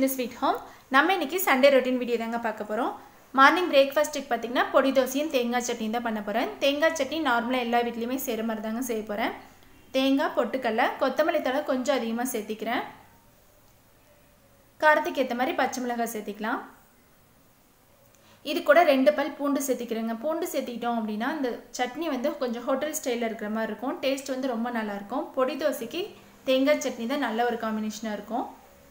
சின்ன sweet home நம்ம இன்னைக்கு சண்டே ரொட்டீன் வீடியோ தாங்க பார்க்க போகிறோம் மார்னிங் பிரேக்ஃபாஸ்ட்டுக்கு பார்த்தீங்கன்னா பொடி தோசையும் தேங்காய் சட்னியும் தான் பண்ண போகிறேன் தேங்காய் சட்னி நார்மலாக எல்லா வீட்லேயுமே செய்கிற மாதிரி தாங்க செய்ய போகிறேன் தேங்காய் பொட்டுக்கடலை கொத்தமல்லி தழை கொஞ்சம் அதிகமாக சேர்த்திக்கிறேன் காரத்துக்கு ஏற்ற மாதிரி பச்சை மிளகாய் சேர்த்திக்கலாம் இது கூட ரெண்டு பல் பூண்டு சேர்த்திக்கிறேங்க பூண்டு சேர்த்திக்கிட்டோம் அப்படின்னா இந்த சட்னி வந்து கொஞ்சம் ஹோட்டல் ஸ்டைலில் இருக்கிற மாதிரி இருக்கும் டேஸ்ட் வந்து ரொம்ப நல்லாயிருக்கும் பொடி தோசைக்கு தேங்காய் சட்னி தான் நல்ல ஒரு காம்பினேஷனாக இருக்கும்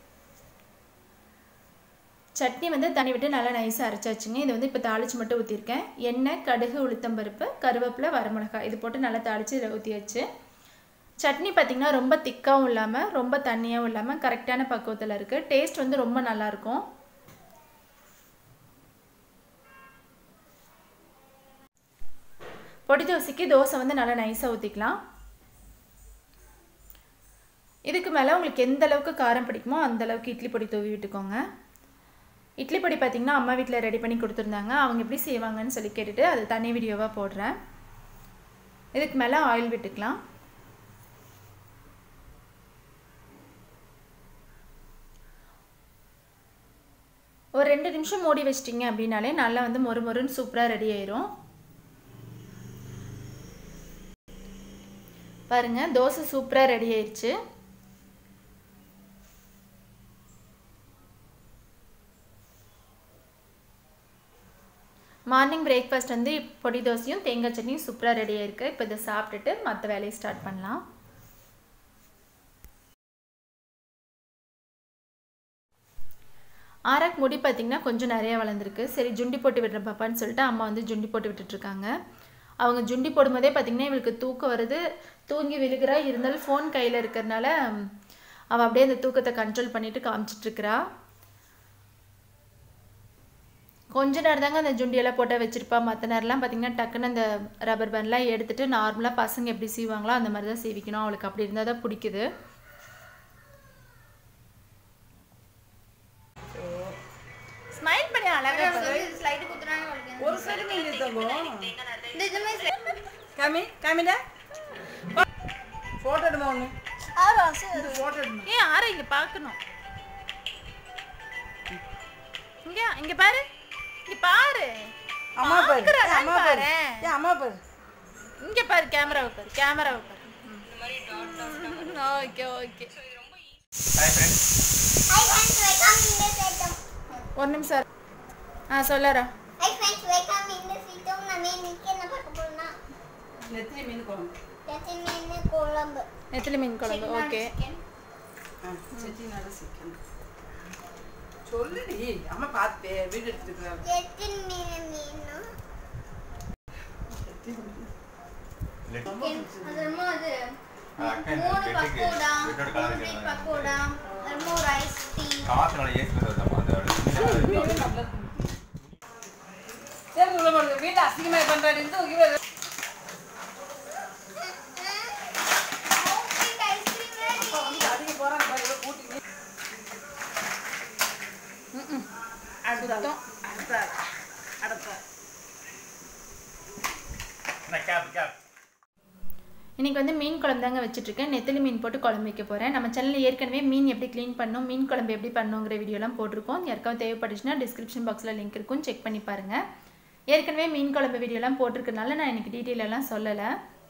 சட்னி வந்து தண்ணி விட்டு நல்லா நைஸாக அரைச்சாச்சுங்க இது வந்து இப்போ தாளித்து மட்டும் ஊற்றிருக்கேன் எண்ணெய் கடுகு உளுத்தம்பருப்பு கருவேப்பிலை வரமிளகாய் இது போட்டு நல்லா தாளித்து இதில் ஊற்றியாச்சு சட்னி பார்த்திங்கன்னா ரொம்ப திக்காகவும் இல்லாமல் ரொம்ப தண்ணியாகவும் இல்லாமல் கரெக்டான பக்குவத்தில் இருக்குது டேஸ்ட் வந்து ரொம்ப நல்லாயிருக்கும் பொடி தோசைக்கு தோசை வந்து நல்லா நைஸாக ஊற்றிக்கலாம் இதுக்கு மேலே உங்களுக்கு எந்த அளவுக்கு காரம் பிடிக்குமோ அந்த அளவுக்கு இட்லி பொடி தூவி விட்டுக்கோங்க இட்லி பொடி பார்த்திங்கன்னா அம்மா வீட்டில் ரெடி பண்ணி கொடுத்துருந்தாங்க அவங்க எப்படி செய்வாங்கன்னு சொல்லி கேட்டுட்டு அது தனி வீடியோவாக போடுறேன் இதுக்கு மேலே ஆயில் விட்டுக்கலாம் ஒரு ரெண்டு நிமிஷம் மூடி வச்சிட்டிங்க அப்படின்னாலே நல்லா வந்து மொறு மொறுன்னு சூப்பராக ரெடி ஆயிரும் பாருங்கள் தோசை சூப்பராக ரெடி ஆயிடுச்சு மார்னிங் பிரேக்ஃபாஸ்ட் வந்து பொடி தோசையும் தேங்காய் சட்னியும் சூப்பராக ரெடி ஆயிருக்கு இப்போ இதை சாப்பிட்டுட்டு மற்ற வேலையை ஸ்டார்ட் பண்ணலாம் ஆராக் முடி பார்த்திங்கன்னா கொஞ்சம் நிறையா வளர்ந்துருக்கு சரி ஜுண்டி போட்டு விடுறேன் பாப்பான்னு சொல்லிட்டு அம்மா வந்து ஜுண்டி போட்டு விட்டுட்ருக்காங்க அவங்க ஜுண்டி போடும்போதே பார்த்திங்கன்னா இவளுக்கு தூக்கம் வருது தூங்கி விழுகிறா இருந்தாலும் ஃபோன் கையில் இருக்கிறனால அவள் அப்படியே அந்த தூக்கத்தை கண்ட்ரோல் பண்ணிவிட்டு காமிச்சிட்ருக்கிறா கொஞ்ச நேரம் தாங்க அந்த ஜுண்டியெல்லாம் போட்டு வச்சுருப்பா மற்ற நேரம்லாம் பார்த்திங்கன்னா டக்குன்னு அந்த ரப்பர் பேண்ட்லாம் எடுத்துகிட்டு நார்மலாக பசங்க எப்படி சீவாங்களோ அந்த மாதிரி தான் சீவிக்கணும் அவளுக்கு அப்படி இருந்தால் தான் பிடிக்குது ஸ்மைல் பண்ணி அழகா ஸ்லைடு குத்துறாங்க உங்களுக்கு ஒரு சைடு மீன் தங்கம் இந்த இதுமே காமி காமிடா ஃபோட்டோ எடுமா ஒன்று ஆவா இது ஃபோட்டோ எடுமா ஏன் ஆற இங்க பார்க்கணும் இங்க இங்க பாரு இங்க பாரு அம்மா பாரு பார்க்கறேன், ஏய், அம்மா பாரு பாரேன். ஏ அம்மா பாரு இங்க பாரு கேமராவை பாரு கேமராவை பாரு okay okay hi friends welcome இந்த சைட்டம் ஒரு நிமிஷம் இரு. ஆ சொல்லறா ஹாய் ஃப்ரெண்ட்ஸ் வெல்கம் இந்த சைட்டம் நம்ம இன்னைக்கு என்ன பார்க்க போறோம்னா நெத்திலி மீன் குழம்பு ரசம் மீன் குழம்பு நெத்திலி மீன் குழம்பு ஓகே ஆ செட்டிநாடு சிக்கன் சொல்லுடி அம்மா பார்த்து வீடு எடுத்துருக்குறாரு எத்தனை மீன் மீனும் அதுமா அது மூணு பக்கோடா மூணு பிளேட் பக்கோடா அதுமா ரைஸ் டீ சரி உள்ள போடுங்க வீட்டு அசிங்கமாக பண்ணுறாரு இருந்து ஐஸ்கிரீம் ரெடி அதிக போகிறாங்க பாரு ஏதோ கூட்டி அடுத்தோம் அடுத்த அடுத்த இன்னைக்கு வந்து மீன் குழம்பு தாங்க வச்சுட்ருக்கேன் நெத்திலி மீன் போட்டு குழம்பு வைக்க போகிறேன் நம்ம சேனலில் ஏற்கனவே மீன் எப்படி க்ளீன் பண்ணணும் மீன் குழம்பு எப்படி பண்ணுங்கிற வீடியோலாம் போட்டிருக்கோம் யாருக்காவது தேவைப்பட்டுச்சுன்னா டிஸ்கிரிப்ஷன் பாக்ஸில் லிங்க் இருக்கும் செக் பண்ணி பாருங்கள் ஏற்கனவே மீன் குழம்பு வீடியோலாம் போட்டிருக்கனால நான் எனக்கு டீட்டெயில் எல்லாம் சொல்லலை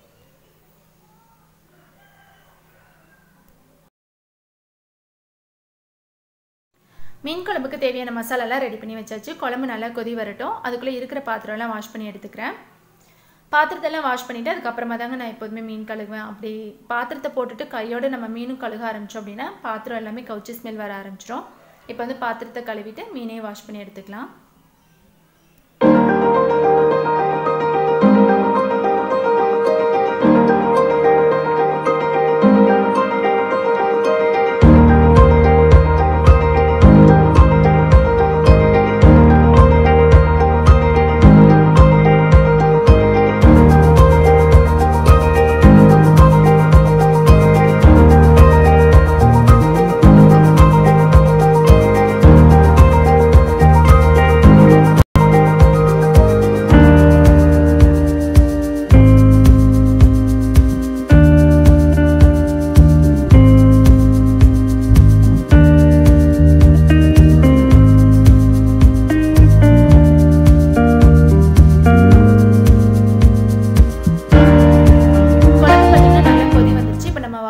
மீன் குழம்புக்கு தேவையான மசாலாலாம் ரெடி பண்ணி வச்சாச்சு குழம்பு நல்லா கொதி வரட்டும் அதுக்குள்ளே இருக்கிற பாத்திரம்லாம் வாஷ் பண்ணி எடுத்துக்கிறேன் பாத்திரத்தெல்லாம் வாஷ் பண்ணிவிட்டு அதுக்கப்புறமா தாங்க நான் எப்போதுமே மீன் கழுகுவேன் அப்படி பாத்திரத்தை போட்டுட்டு கையோடு நம்ம மீனும் கழுக ஆரம்பித்தோம் அப்படின்னா பாத்திரம் எல்லாமே கவுச்சி ஸ்மெல் வர ஆரம்பிச்சிடும் இப்போ வந்து பாத்திரத்தை கழுவிட்டு மீனையும் வாஷ் பண்ணி எடுத்துக்கலாம்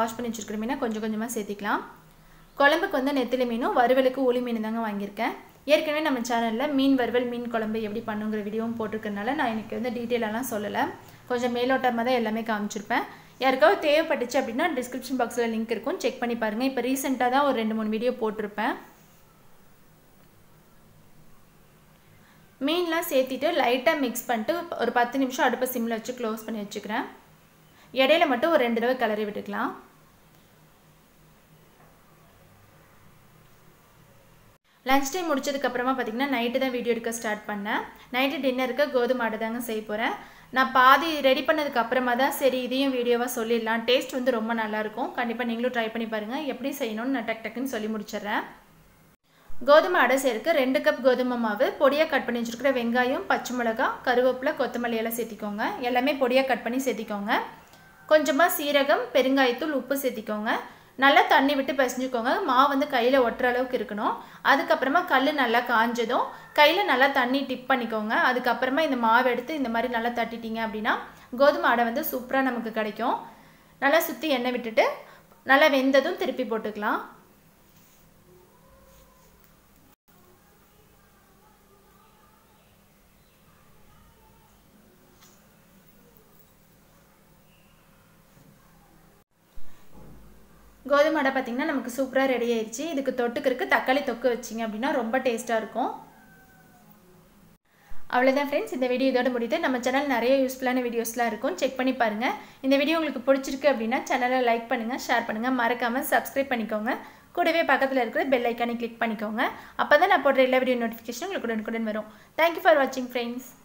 வாஷ் பண்ணி வச்சுருக்கிற மீனை கொஞ்சம் கொஞ்சமாக சேர்த்திக்கலாம் குழம்புக்கு வந்து நெத்திலி மீனும் வறுவலுக்கு உளி மீன் தாங்க வாங்கியிருக்கேன் ஏற்கனவே நம்ம சேனலில் மீன் வறுவல் மீன் குழம்பு எப்படி பண்ணுங்கிற வீடியோவும் போட்டிருக்கறனால நான் எனக்கு வந்து டீட்டெயிலெல்லாம் சொல்லலை கொஞ்சம் மேலோட்டமாக தான் எல்லாமே காமிச்சிருப்பேன் யாருக்காவது தேவைப்பட்டுச்சு அப்படின்னா டிஸ்கிரிப்ஷன் பாக்ஸில் லிங்க் இருக்கும் செக் பண்ணி பாருங்கள் இப்போ ரீசெண்டாக தான் ஒரு ரெண்டு மூணு வீடியோ போட்டிருப்பேன் மீன்லாம் சேர்த்திட்டு லைட்டாக மிக்ஸ் பண்ணிட்டு ஒரு பத்து நிமிஷம் அடுப்பை சிம்மில் வச்சு க்ளோஸ் பண்ணி வச்சுக்கிறேன் இடையில மட்டும் ஒரு ரெண்டு தடவை கிளறி விட்டுக்கலாம் லஞ்ச் டைம் முடிச்சதுக்கப்புறமா பார்த்தீங்கன்னா நைட்டு தான் வீடியோ எடுக்க ஸ்டார்ட் பண்ணேன் நைட்டு டின்னருக்கு கோதுமை ஆடை தாங்க செய்ய போகிறேன் நான் பாதி ரெடி பண்ணதுக்கு அப்புறமா தான் சரி இதையும் வீடியோவாக சொல்லிடலாம் டேஸ்ட் வந்து ரொம்ப நல்லாயிருக்கும் கண்டிப்பாக நீங்களும் ட்ரை பண்ணி பாருங்கள் எப்படி செய்யணும்னு நான் டக் டக்குன்னு சொல்லி முடிச்சிடுறேன் கோதுமை அடை செய்யறதுக்கு ரெண்டு கப் கோதுமை மாவு பொடியாக கட் பண்ணி வச்சுருக்கிற வெங்காயம் பச்சை மிளகா கருவேப்பிலை கொத்தமல்லி எல்லாம் சேர்த்திக்கோங்க எல்லாமே பொடியாக கட் பண்ணி சேர்த்திக்கோங்க கொஞ்சமாக சீரகம் பெருங்காயத்தூள் உப்பு சேர்த்திக்கோங்க நல்லா தண்ணி விட்டு பிசைஞ்சுக்கோங்க மாவு வந்து கையில் ஒட்டுற அளவுக்கு இருக்கணும் அதுக்கப்புறமா கல் நல்லா காஞ்சதும் கையில் நல்லா தண்ணி டிப் பண்ணிக்கோங்க அதுக்கப்புறமா இந்த மாவு எடுத்து இந்த மாதிரி நல்லா தட்டிட்டீங்க அப்படின்னா கோதுமை அடை வந்து சூப்பராக நமக்கு கிடைக்கும் நல்லா சுற்றி எண்ணெய் விட்டுட்டு நல்லா வெந்ததும் திருப்பி போட்டுக்கலாம் கோதுமை அடை பார்த்திங்கன்னா நமக்கு சூப்பராக ரெடி ஆயிடுச்சு இதுக்கு தொட்டுக்கிறதுக்கு தக்காளி தொக்கு வச்சிங்க அப்படின்னா ரொம்ப டேஸ்ட்டாக இருக்கும் அவ்வளோதான் ஃப்ரெண்ட்ஸ் இந்த வீடியோ இதோட முடியுது நம்ம சேனல் நிறைய யூஸ்ஃபுல்லான வீடியோஸ்லாம் இருக்கும் செக் பண்ணி பாருங்கள் இந்த வீடியோ உங்களுக்கு பிடிச்சிருக்கு அப்படின்னா சேனலை லைக் பண்ணுங்கள் ஷேர் பண்ணுங்கள் மறக்காமல் சப்ஸ்கிரைப் பண்ணிக்கோங்க கூடவே பக்கத்தில் இருக்கிற பெல் ஐக்கானை கிளிக் பண்ணிக்கோங்க அப்போ தான் நான் போடுற எல்லா வீடியோ நோட்டிஃபிகேஷன் உங்களுக்கு உடனுக்குடன் வரும் தேங்க்யூ ஃபார் வாட்சிங் ஃப்ரெண்ட்ஸ்